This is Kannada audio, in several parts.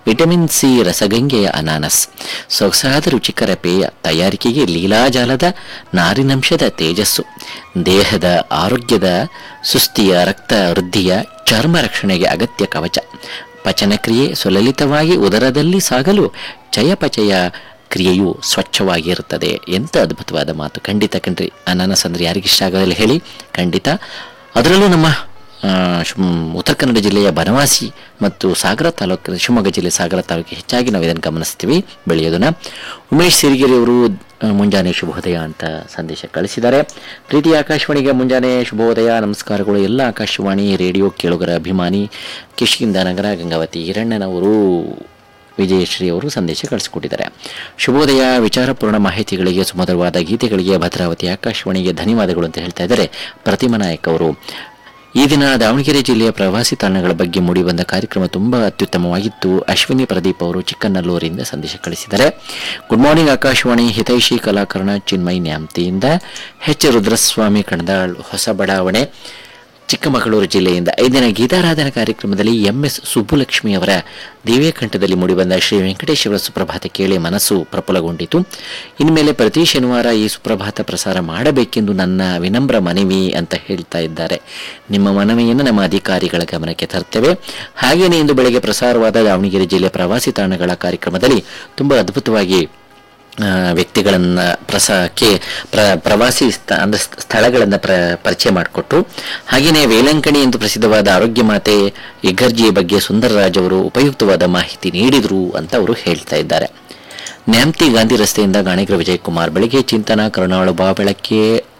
ವಿಟಮಿನ್ ಸಿ ರಸಗಂಗೆಯ ಅನಾನಸ್ ಸೊಗಸಾದ ರುಚಿಕರ ಪೇಯ ತಯಾರಿಕೆಗೆ ಲೀಲಾಜಾಲದ ನಾರಿನಂಶದ ತೇಜಸ್ಸು ದೇಹದ ಆರೋಗ್ಯದ ಸುಸ್ತಿಯ ರಕ್ತ ವೃದ್ಧಿಯ ಚರ್ಮ ರಕ್ಷಣೆಗೆ ಅಗತ್ಯ ಕವಚ ಪಚನಕ್ರಿಯೆ ಸುಲಲಿತವಾಗಿ ಉದರದಲ್ಲಿ ಸಾಗಲು ಚಯಪಚಯ ಕ್ರಿಯೆಯು ಸ್ವಚ್ಛವಾಗಿರುತ್ತದೆ ಎಂತ ಅದ್ಭುತವಾದ ಮಾತು ಖಂಡಿತ ಕಣ್ರಿ ಅನಾನಸ್ ಅಂದ್ರೆ ಯಾರಿಗಿಷ್ಟ ಆಗೋದಿಲ್ಲ ಹೇಳಿ ಖಂಡಿತ ಅದರಲ್ಲೂ ನಮ್ಮ ಆ, ಶಿವ್- ಉತ್ತರ ಕನ್ನಡ ಜಿಲ್ಲೆಯ ಬನವಾಸಿ ಮತ್ತು ಸಾಗರ ತಾಲೂಕು ಶಿವಮೊಗ್ಗ ಜಿಲ್ಲೆ ಸಾಗರ ತಾಲೂಕಿಗೆ ಹೆಚ್ಚಾಗಿ ನಾವು ಇದನ್ನು ಗಮನಿಸ್ತೀವಿ ಬೆಳೆಯೋದನ್ನ ಉಮೇಶ್ ಸಿರಿಗೆರೆ ಅವರು ಆ, ಮುಂಜಾನೆ ಶುಭೋದಯ ಅಂತ ಸಂದೇಶ ಕಳಿಸಿದ್ದಾರೆ ಪ್ರೀತಿ ಆಕಾಶವಾಣಿಗೆ ಮುಂಜಾನೆ ಶುಭೋದಯ ನಮಸ್ಕಾರಗಳು ಎಲ್ಲ ಆಕಾಶವಾಣಿ ರೇಡಿಯೋ ಕೇಳುಗರ ಅಭಿಮಾನಿ ಕಿಷ್ಕಿಂದ ನಗರ ಗಂಗಾವತಿ ಹಿರಣ್ಣನವರು ವಿಜಯಶ್ರೀ ಅವರು ಸಂದೇಶ ಕಳಿಸಿಕೊಟ್ಟಿದ್ದಾರೆ ಶುಭೋದಯ ವಿಚಾರಪೂರ್ಣ ಮಾಹಿತಿಗಳಿಗೆ ಸುಮಧುರವಾದ ಗೀತೆಗಳಿಗೆ ಭದ್ರಾವತಿ ಆಕಾಶವಾಣಿಗೆ ಧನ್ಯವಾದಗಳು ಅಂತ ಹೇಳ್ತಾ ಇದ್ದಾರೆ ಪ್ರತಿಮಾ ನಾಯಕ್ ಅವರು ಈ ದಿನ ದಾವಣಗೆರೆ ಜಿಲ್ಲೆಯ ಪ್ರವಾಸಿ ತಾಣಗಳ ಬಗ್ಗೆ ಮೂಡಿಬಂದ ಕಾರ್ಯಕ್ರಮ ತುಂಬಾ ಅತ್ಯುತ್ತಮವಾಗಿತ್ತು ಅಶ್ವಿನಿ ಪ್ರದೀಪ್ ಅವರು ಚಿಕ್ಕನಲ್ಲೂರಿಂದ ಸಂದೇಶ ಕಳಿಸಿದ್ದಾರೆ ಗುಡ್ ಮಾರ್ನಿಂಗ್ ಆಕಾಶವಾಣಿ ಹಿತೈಷಿ ಕಲಾಕರಣ ಚಿನ್ಮಯ್ ನ್ಯಾಮ್ತಿಯಿಂದ ಎಚ್ ರುದ್ರಸ್ವಾಮಿ ಕಣದಾಳ್ ಹೊಸ ಬಡಾವಣೆ ಚಿಕ್ಕಮಗಳೂರು ಜಿಲ್ಲೆಯಿಂದ ಐದಿನ ಗೀತಾರಾಧನಾ ಕಾರ್ಯಕ್ರಮದಲ್ಲಿ ಎಂಎಸ್ ಸುಬ್ಬುಲಕ್ಷ್ಮಿ ಅವರ ದಿವ್ಯಕಂಠದಲ್ಲಿ ಮೂಡಿಬಂದ ಶ್ರೀ ವೆಂಕಟೇಶ್ವರ ಸುಪ್ರಭಾತ ಕೇಳಿ ಮನಸ್ಸು ಪ್ರಫುಲಗೊಂಡಿತು ಇನ್ಮೇಲೆ ಪ್ರತಿ ಶನಿವಾರ ಈ ಸುಪ್ರಭಾತ ಪ್ರಸಾರ ಮಾಡಬೇಕೆಂದು ನನ್ನ ವಿನಮ್ರ ಮನವಿ ಅಂತ ಹೇಳ್ತಾ ಇದ್ದಾರೆ ನಿಮ್ಮ ಮನವಿಯನ್ನು ನಮ್ಮ ಅಧಿಕಾರಿಗಳ ಗಮನಕ್ಕೆ ತರ್ತೇವೆ ಹಾಗೆಯೇ ಇಂದು ಬೆಳಗ್ಗೆ ಪ್ರಸಾರವಾದ ದಾವಣಗೆರೆ ಜಿಲ್ಲೆ ಪ್ರವಾಸಿ ತಾಣಗಳ ಕಾರ್ಯಕ್ರಮದಲ್ಲಿ ತುಂಬಾ ಅದ್ಭುತವಾಗಿ ಆ, ವ್ಯಕ್ತಿಗಳನ್ನ ಪ್ರಸಕ್ಕೆ ಪ್ರ ಪ್ರವಾಸಿ ಸ್ಥ ಅಂದ್ರೆ ಸ್ಥ- ಸ್ಥಳಗಳನ್ನ ಪ್ರ ಪರಿಚಯ ಮಾಡಿಕೊಟ್ಟು ಹಾಗೆಯೇ ವೇಲಂಕಣಿ ಎಂದು ಪ್ರಸಿದ್ಧವಾದ ಆರೋಗ್ಯ ಮಾತೆ ಇಗರ್ಜಿಯ ಬಗ್ಗೆ ಸುಂದರರಾಜ್ ಅವರು ಉಪಯುಕ್ತವಾದ ಮಾಹಿತಿ ನೀಡಿದ್ರು ಅಂತ ಅವರು ಹೇಳ್ತಾ ಇದ್ದಾರೆ ನ್ಯಾಮ್ತಿ ಗಾಂಧಿ ರಸ್ತೆಯಿಂದ ಗಾಣಿಗರ ವಿಜಯಕುಮಾರ್ ಬೆಳಗ್ಗೆ ಚಿಂತನ ಕರುಣಾಳು ಬಾ ಬೆಳಕ್ಕೆ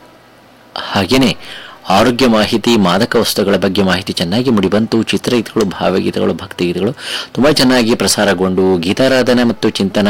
ಹಾಗೇನೆ ಆರೋಗ್ಯ ಮಾಹಿತಿ ಮಾದಕ ವಸ್ತುಗಳ ಬಗ್ಗೆ ಮಾಹಿತಿ ಚೆನ್ನಾಗಿ ಮೂಡಿಬಂತು ಚಿತ್ರಗೀತೆಗಳು ಭಾವಗೀತೆಗಳು ಭಕ್ತಿಗೀತೆಗಳು ತುಂಬ ಚೆನ್ನಾಗಿ ಪ್ರಸಾರಗೊಂಡು ಗೀತಾರಾಧನೆ ಮತ್ತು ಚಿಂತನ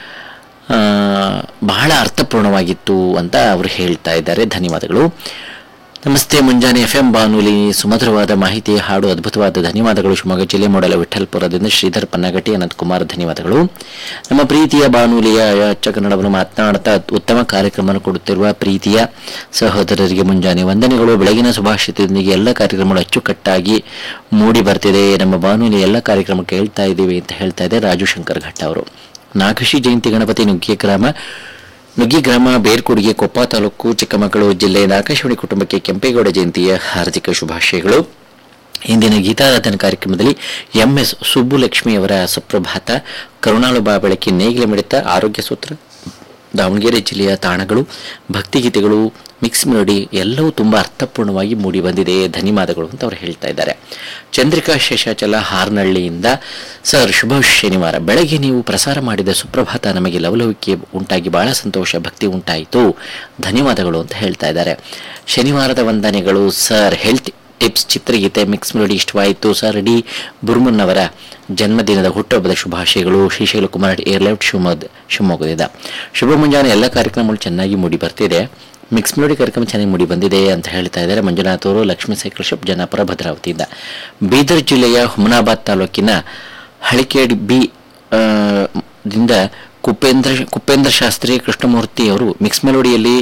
ಆ, ಬಹಳ ಅರ್ಥಪೂರ್ಣವಾಗಿತ್ತು ಅಂತ ಅವರು ಹೇಳ್ತಾ ಇದ್ದಾರೆ ಧನ್ಯವಾದಗಳು ನಮಸ್ತೆ ಮುಂಜಾನೆ ಎಫ್ ಎಂ ಬಾನುಲಿ ಸುಮಧುರವಾದ ಮಾಹಿತಿ ಹಾಡು ಅದ್ಭುತವಾದ ಧನ್ಯವಾದಗಳು ಶಿವಮೊಗ್ಗ ಜಿಲ್ಲೆ ಮೂಡಲ ವಿಠಲ್ಪುರದಿಂದ ಶ್ರೀಧರ್ ಪನ್ನಗಟ್ಟಿ ಅನಂತಕುಮಾರ್ ಧನ್ಯವಾದಗಳು ನಮ್ಮ ಪ್ರೀತಿಯ ಬಾನುಲಿಯ ಅಚ್ಚ ಕನ್ನಡವನ್ನು ಮಾತನಾಡ್ತಾ ಉತ್ತಮ ಕಾರ್ಯಕ್ರಮ ಕೊಡುತ್ತಿರುವ ಪ್ರೀತಿಯ ಸಹೋದರರಿಗೆ ಮುಂಜಾನೆ ವಂದನೆಗಳು ಬೆಳಗಿನ ಸುಭಾಷಿತದೊಂದಿಗೆ ಎಲ್ಲ ಕಾರ್ಯಕ್ರಮಗಳು ಅಚ್ಚುಕಟ್ಟಾಗಿ ಮೂಡಿ ಬರ್ತಿದೆ ನಮ್ಮ ಬಾನುಲಿ ಎಲ್ಲ ಕಾರ್ಯಕ್ರಮ ಕೇಳ್ತಾ ಇದ್ದೀವಿ ಅಂತ ಹೇಳ್ತಾ ಇದೆ ರಾಜು ಶಂಕರ್ ಘಟ್ಟ ಅವರು ನಾಗಶಿ ಜಯಂತಿ ಗಣಪತಿ ನುಗ್ಗಿಯ ಗ್ರಾಮ ನುಗ್ಗಿ ಗ್ರಾಮ ಬೇರ್ಕುಡಿಗೆ ಕೊಪ್ಪ ತಾಲೂಕು ಚಿಕ್ಕಮಗಳೂರು ಜಿಲ್ಲೆಯ ಆಕಾಶವಾಣಿ ಕುಟುಂಬಕ್ಕೆ ಕೆಂಪೇಗೌಡ ಜಯಂತಿಯ ಹಾರ್ದಿಕ ಶುಭಾಶಯಗಳು ಇಂದಿನ ಗೀತಾರಾಧನಾ ಕಾರ್ಯಕ್ರಮದಲ್ಲಿ ಎಂಎಸ್ ಸುಬ್ಬುಲಕ್ಷ್ಮಿ ಅವರ ಸುಪ್ರಭಾತ ಕರುಣಾಳು ಬಾ ಬೆಳಕಿ ನೇಗಿಲ ಮಿಡಿತ ಆರೋಗ್ಯ ಸೂತ್ರ ದಾವಣಗೆರೆ ಜಿಲ್ಲೆಯ ತಾಣಗಳು ಭಕ್ತಿಗೀತೆಗಳು ಮಿಕ್ಸ್ ಮೆಲೋಡಿ ಎಲ್ಲವೂ ತುಂಬಾ ಅರ್ಥಪೂರ್ಣವಾಗಿ ಮೂಡಿ ಬಂದಿದೆ ಧನ್ಯವಾದಗಳು ಅಂತ ಅವರು ಹೇಳ್ತಾ ಇದ್ದಾರೆ ಚಂದ್ರಿಕಾ ಶೇಷಾಚಲ ಹಾರ್ನಹಳ್ಳಿಯಿಂದ ಸರ್ ಶುಭ ಶನಿವಾರ ಬೆಳಗ್ಗೆ ನೀವು ಪ್ರಸಾರ ಮಾಡಿದ ಸುಪ್ರಭಾತ ನಮಗೆ ಲವಲವಿಕೆ ಉಂಟಾಗಿ ಬಹಳ ಸಂತೋಷ ಭಕ್ತಿ ಉಂಟಾಯಿತು ಧನ್ಯವಾದಗಳು ಅಂತ ಹೇಳ್ತಾ ಇದ್ದಾರೆ ಶನಿವಾರದ ವಂದನೆಗಳು ಸರ್ ಹೆಲ್ತ್ ಟಿಪ್ಸ್ ಚಿತ್ರಗೀತೆ ಮಿಕ್ಸ್ ಮೆಲೋಡಿ ಇಷ್ಟವಾಯಿತು ಸರ್ ಡಿ ಬುರ್ಮನ್ ಅವರ ಜನ್ಮದಿನದ ಹುಟ್ಟುಹಬ್ಬದ ಶುಭಾಶಯಗಳು ಶ್ರೀಶೈಲ ಕುಮಾರ್ ಏರ್ಲೆಫ್ಟ್ ಶಿವಮೊಗ್ಗ ಶಿವಮೊಗ್ಗದಿಂದ ಶುಭ ಮುಂಜಾನೆ ಎಲ್ಲ ಕಾರ್ಯಕ್ರಮಗಳು ಚೆನ್ನಾಗಿ ಮೂಡಿ ಬರ್ತಿದೆ ಮಿಕ್ಸ್ ಮೆಲೋಡಿ ಕಾರ್ಯಕ್ರಮ ಚೆನ್ನಾಗಿ ಮೂಡಿ ಬಂದಿದೆ ಅಂತ ಹೇಳ್ತಾ ಇದ್ದಾರೆ ಮಂಜುನಾಥ್ ಅವರು ಲಕ್ಷ್ಮೀ ಸೈಕಲ್ ಶಾಪ್ ಜನಾಪುರ ಭದ್ರಾವತಿಯಿಂದ ಬೀದರ್ ಜಿಲ್ಲೆಯ ಹುಮನಾಬಾದ್ ತಾಲೂಕಿನ ಹಳಿಕೇಡಿ ಬಿ ಆ, ದಿಂದ ಕುಪೇಂದ್ರ ಕುಪೇಂದ್ರ ಶಾಸ್ತ್ರಿ ಕೃಷ್ಣಮೂರ್ತಿ ಅವರು ಮಿಕ್ಸ್ ಮೆಲೋಡಿಯಲ್ಲಿ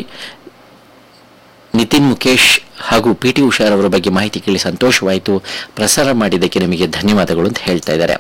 ನಿತಿನ್ ಮುಖೇಶ್ ಹಾಗೂ ಪಿ ಟಿ ಉಷಾರ್ ಅವರ ಬಗ್ಗೆ ಮಾಹಿತಿ ಕೇಳಿ ಸಂತೋಷವಾಯಿತು ಪ್ರಸಾರ ಮಾಡಿದ್ದಕ್ಕೆ ನಿಮಗೆ ಧನ್ಯವಾದಗಳು ಅಂತ ಹೇಳ್ತಾ ಇದ್ದಾರೆ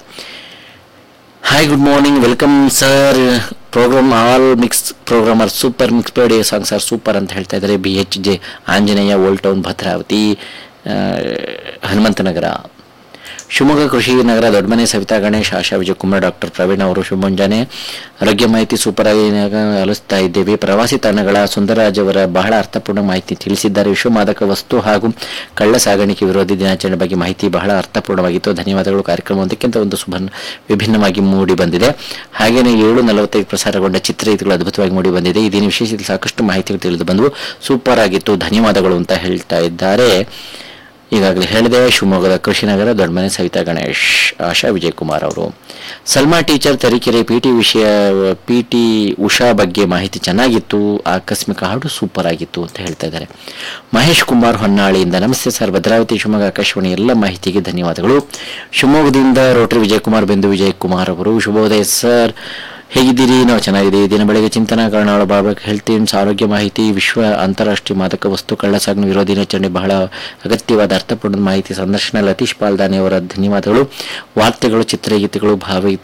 hi good morning welcome sir program all mix program are super mix ಪೇಡಿ ಸಾಂಗ್ಸ್ ಆರ್ ಸೂಪರ್ ಅಂತ ಹೇಳ್ತಾ ಇದ್ದಾರೆ B H J Anjaneya old town Bhadravati ಆ, ಹನುಮಂತನಗರ ಶಿವಮೊಗ್ಗ ಕೃಷಿ ನಗರ ದೊಡ್ಡಮನೆ ಸವಿತಾ ಗಣೇಶ್ ಆಶಾ ವಿಜಯಕುಮಾರ್ ಡಾಕ್ಟರ್ ಪ್ರವೀಣ್ ಅವರು ಶುಭ ಮುಂಜಾನೆ ಆರೋಗ್ಯ ಮಾಹಿತಿ ಸೂಪರ್ ಆಗಿ ಆಲಿಸ್ತಾ ಇದ್ದೇವೆ ಪ್ರವಾಸಿ ತಾಣಗಳ ಸುಂದರರಾಜ್ ಅವರ ಬಹಳ ಅರ್ಥಪೂರ್ಣ ಮಾಹಿತಿ ತಿಳಿಸಿದ್ದಾರೆ ವಿಶ್ವ ಮಾದಕ ವಸ್ತು ಹಾಗೂ ಕಳ್ಳ ಸಾಗಾಣಿಕೆ ವಿರೋಧಿ ದಿನಾಚರಣೆ ಬಗ್ಗೆ ಮಾಹಿತಿ ಬಹಳ ಅರ್ಥಪೂರ್ಣವಾಗಿತ್ತು ಧನ್ಯವಾದಗಳು ಕಾರ್ಯಕ್ರಮ ಒಂದಕ್ಕಿಂತ ಒಂದು ಸುಭನ್ ವಿಭಿನ್ನವಾಗಿ ಮೂಡಿ ಬಂದಿದೆ ಹಾಗೆಯೇ ಏಳು ನಲವತ್ತೈದು ಪ್ರಸಾರಗೊಂಡ ಚಿತ್ರಗೀತೆಗಳು ಅದ್ಭುತವಾಗಿ ಮೂಡಿ ಬಂದಿದೆ ಈ ದಿನ ವಿಶೇಷದಲ್ಲಿ ಸಾಕಷ್ಟು ಮಾಹಿತಿಗಳು ತಿಳಿದು ಬಂದವು ಸೂಪರ್ ಆಗಿತ್ತು ಧನ್ಯವಾದಗಳು ಅಂತ ಹೇಳ್ತಾ ಇದ್ದಾರೆ ಈಗಾಗಲೇ ಹೇಳಿದೆ ಶಿವಮೊಗ್ಗದ ಕೃಷಿನಗರ ದೊಡ್ಡಮನೆ ಸವಿತಾ ಗಣೇಶ್ ಆಶಾ ವಿಜಯಕುಮಾರ್ ಅವರು Salma teacher Tarikere P T ವಿಷಯ ಪಿ ಟಿ ಉಷಾ ಬಗ್ಗೆ ಮಾಹಿತಿ ಚೆನ್ನಾಗಿತ್ತು ಆಕಸ್ಮಿಕ ಹಾಡು ಸೂಪರ್ ಆಗಿತ್ತು ಅಂತ ಹೇಳ್ತಾ ಇದ್ದಾರೆ ಮಹೇಶ್ ಕುಮಾರ್ ಹೊನ್ನಾಳಿಯಿಂದ ನಮಸ್ತೆ ಸರ್ ಭದ್ರಾವತಿ ಶಿವಮೊಗ್ಗ ಆಕಾಶವಾಣಿ ಎಲ್ಲ ಮಾಹಿತಿಗೆ ಧನ್ಯವಾದಗಳು ಶಿವಮೊಗ್ಗದಿಂದ ರೋಟರಿ ವಿಜಯಕುಮಾರ್ ಬಿಂದು ವಿಜಯಕುಮಾರ್ ಅವರು ಶುಭೋದಯ ಸರ್ ಹೇಗಿದ್ದೀರಿ ನಾವು ಚೆನ್ನಾಗಿದ್ದೀವಿ ದಿನ ಬೆಳಗ್ಗೆ ಚಿಂತನಾ ಕರ್ನಾಳ ಬಾಬಕ್ ಹೆಲ್ತ್ ಇನ್ಸ್ ಆರೋಗ್ಯ ಮಾಹಿತಿ ವಿಶ್ವ ಅಂತಾರಾಷ್ಟ್ರೀಯ ಮಾದಕ ವಸ್ತು ಕಳ್ಳಸಾಗಣೆ ವಿರೋಧಿ ದಿನಾಚರಣೆ ಬಹಳ ಅಗತ್ಯವಾದ ಅರ್ಥಪೂರ್ಣ ಮಾಹಿತಿ ಸಂದರ್ಶನ ಲತೀಶ್ ಪಾಲ್ದಾನಿ ಅವರ ಧನ್ಯವಾದಗಳು ವಾರ್ತೆಗಳು ಚಿತ್ರಗೀತೆಗಳು ಭಾವಗೀತೆ